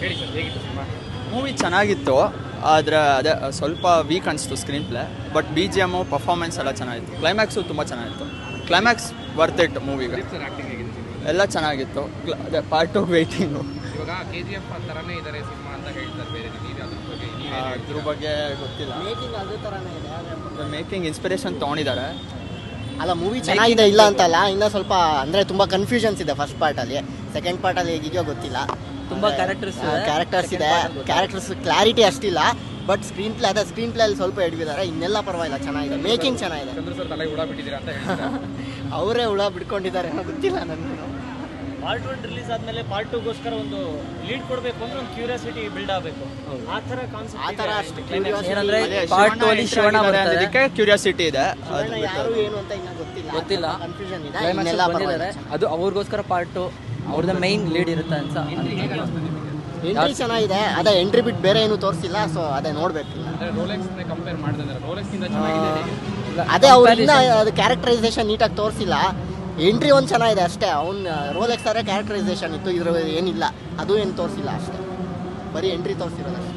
ಹೇಳಿ ಸರ್ ಹೇಗಿತ್ತು cinema movie ಚೆನ್ನಾಗಿತ್ತು ಆದರೆ ಅದೇ ಸ್ವಲ್ಪ ವೀಕ್ ಅನಿಸ್ತು screenplay but B G M performance ಎಲ್ಲ ಚೆನ್ನಾಗಿತ್ತು ಕ್ಲೈಮ್ಯಾಕ್ಸು ತುಂಬ ಚೆನ್ನಾಗಿತ್ತು ಕ್ಲೈಮ್ಯಾಕ್ಸ್ ವರ್ತ್ ಇಟ್ ಮೂವಿಗೆ ಸುದೀಪ್ ಸರ್ ಆ್ಯಕ್ಟಿಂಗ್ ಹೇಗಿದೆ ಸಿನಿಮಾ ಎಲ್ಲ ಚೆನ್ನಾಗಿತ್ತು ಕ್ಲ- ಅದೇ ಪಾರ್ಟ್ ಟು ವೆಯ್ಟಿಂಗು ಇವಾಗ ಕೆ ಜಿ ಎಫ್ ಥರನೇ ಇದ್ದಾರೆ ಸಿನಿಮಾ ಅಂತ ಹೇಳ್ತಾರೆ ಬೇರೆ ನೀವು ಅದ್ರ ಬಗ್ಗೆ ನೀವೇ ಅದ್ರ ಬಗ್ಗೆ ಗೊತ್ತಿಲ್ಲ ಮೇಕಿಂಗ್ ಅದೇ ಥರನೇ ಇದೆ ಮೇಕಿಂಗ್ ಇನ್ಸ್ಪಿರೇಷನ್ ತೊಗೊಂಡಿದ್ದಾರೆ ಅಲ್ಲ ಮೂವಿ ಚೆನ್ನಾಗಿದೆ ಇಲ್ಲ ಅಂತಲ್ಲ ಇನ್ನ ಸ್ವಲ್ಪ ಅಂದ್ರೆ ತುಂಬಾ ಕನ್ಫ್ಯೂಷನ್ಸ್ ಇದೆ ಫಸ್ಟ್ ಪಾರ್ಟ್ ಅಲ್ಲಿ ಸೆಕೆಂಡ್ ಪಾರ್ಟ್ ಅಲ್ಲಿ ಹೇಗಿದೆಯೋ ಗೊತ್ತಿಲ್ಲ ತುಂಬಾ characters ಇದೆ. ಕ್ಯಾರೆಕ್ಟರ್ಸ್ ಇದೆ Second part ಅಲ್ಲಿ ಕ್ಯಾರೆಕ್ಟರ್ಸ್ ಕ್ಲಾರಿಟಿ ಅಷ್ಟಿಲ್ಲ ಬಟ್ ಸ್ಕ್ರೀನ್ ಪ್ಲೇ ಅದೇ ಸ್ಕ್ರೀನ್ ಪ್ಲೇ ಅಲ್ಲಿ ಸ್ವಲ್ಪ ಹಿಡಿದಿದ್ದಾರೆ ಇನ್ನೆಲ್ಲ ಪರವಾಗಿಲ್ಲ ಚೆನ್ನಾಗಿದೆ ಮೇಕಿಂಗ್ ಚೆನ್ನಾಗಿದೆ ಚಂದ್ರ ಸರ್ ತಲೆ ಹುಡ ಬಿಟ್ಟಿದ್ದೀರಾ ಅಂತ ಹೇಳ್ತಾರೆ ಅವರೇ ಹುಳ ಬಿಡ್ಕೊಂಡಿದ್ದಾರೆ ಏನೋ ಗೊತ್ತಿಲ್ಲ ನನಗೆ ಪಾರ್ಟ್ ಒನ್ ರಿಲೀಸ್ ಆದ್ಮೇಲೆ ಪಾರ್ಟ್ ಟೂಗೋಸ್ಕರ ಒಂದು ಲೀಡ್ ಕೊಡಬೇಕು ಅಂದ್ರೆ ಒಂದು ಕ್ಯೂರಿಯಾಸಿಟಿ ಬಿಲ್ಡ್ ಆಗಬೇಕು ಆ ಥರ ಕಾನ್ಸೆಪ್ಟ್ ಆ ಥರ ಅಷ್ಟು curiosity ಏನಂದ್ರೆ ಅದೇ ಪಾರ್ಟ್ ಟು ಶಿವಣ್ಣ ಅಲ್ಲಿ entry ಶಿವಣ್ಣ ಆಗಿದ್ದಾರೆ ಬರ್ತಾರೆ ಅನ್ನೋದಕ್ಕೆ ಕ್ಯೂರಿಯಾಸಿಟಿ ಇದೆ ಅದು ಶಿವಣ್ಣ ಬಿಟ್ಟು ಯಾರು ಏನು ಅಂತ ಇನ್ನ ಗೊತ್ತಿಲ್ಲ ಗೊತ್ತಿಲ್ಲ. ಕನ್ಫ್ಯೂಷನ್ ಇದೆ ಕ್ಲೈಮ್ಯಾಕ್ಸ್ ಇನ್ನೆಲ್ಲ ಬಂದಿದ್ದಾರೆ ಪರವಾಗಿಲ್ಲ ಅದು ಅವ್ರಿಗೋಸ್ಕರ ಪಾರ್ಟ್ ಟು ಅವ್ರದ್ದು ಮೈನ್ ಲೀಡ್ ಇರುತ್ತೆ ಅಂತ ಎಂಟ್ರಿ ಚೆನ್ನಾಗಿದೆ ಅದೇ ಎಂಟ್ರಿ ಬಿಟ್ಟು ಬೇರೆ ಏನು ತೋರಿಸಿಲ್ಲ ಸೊ ಅದೇ ನೋಡ್ಬೇಕು ಅಂದರೆ ರೋಲೆಕ್ಸ್ನೇ ಕಂಪೇರ್ ಮಾಡಿದ್ರೆ ರೋಲೆಕ್ಸ್ಗಿಂತ ಚೆನ್ನಾಗಿದೆ ಹೇಗೆ ಅದೇ ಅವ್ರು ಇನ್ನ ಅದು ಕ್ಯಾರೆಕ್ಟರೈಸೇಷನ್ ನೀಟಾಗಿ ತೋರಿಸಿಲ್ಲ ಎಂಟ್ರಿ ಒಂದು ಚೆನ್ನಾಗಿದೆ ಅಷ್ಟೇ ಅವ್ನು ರೋಲೆಕ್ಸ್ ಆದರೆ ಕ್ಯಾರೆಕ್ಟರೈಸೇಷನ್ ಇತ್ತು ಇದ್ರ ಏನಿಲ್ಲ ಅದು ಏನು ತೋರಿಸಿಲ್ಲ ಅಷ್ಟೇ ಬರೀ ಎಂಟ್ರಿ ತೋರಿಸಿರೋದು